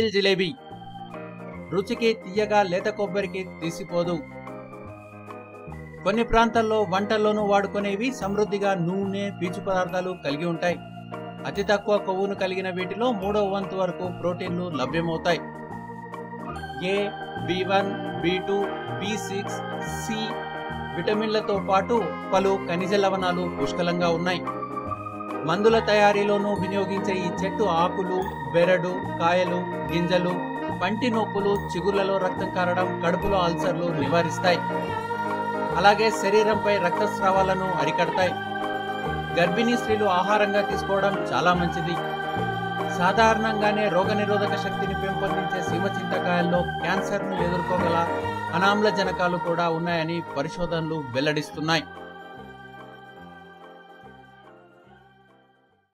single jalebi రుచికి తీయగా లేత కొబ్బరికి తీసిపోదు కొన్ని ప్రాంతాల్లో వంటల్లోనూ వాడుకునేవి సమృద్ధిగా నూనె పీచు పదార్థాలు కలిగి ఉంటాయి అతి తక్కువ కొవ్వును కలిగిన వీటిలో మూడవ వంతు వరకు ప్రోటీన్లు లభ్యమవుతాయి A B one B two B six C విటమిన్లతో పాటు పలు ఖనిజ లవణాలు పుష్కలంగా ఉన్నాయి మందుల తయారీలోనూ వినియోగించే ఈ చెట్టు ఆకులు బెరడు కాయలు గింజలు పంటి నొప్పులు చిగుళ్లలో రక్తం కారడం కడుపులో అల్సర్లు నివారిస్తాయి అలాగే శరీరంపై రక్తస్రావాలను అరికడతాయి గర్భిణీ స్త్రీలు ఆహారంగా తీసుకోవడం చాలా మంచిది సాధారణంగానే రోగనిరోధక శక్తిని పెంపొందించే సీమ చింతకాయల్లో క్యాన్సర్ను ఎదుర్కోగల అనామ్లజనకాలు కూడా ఉన్నాయని పరిశోధనలు వెల్లడిస్తున్నాయి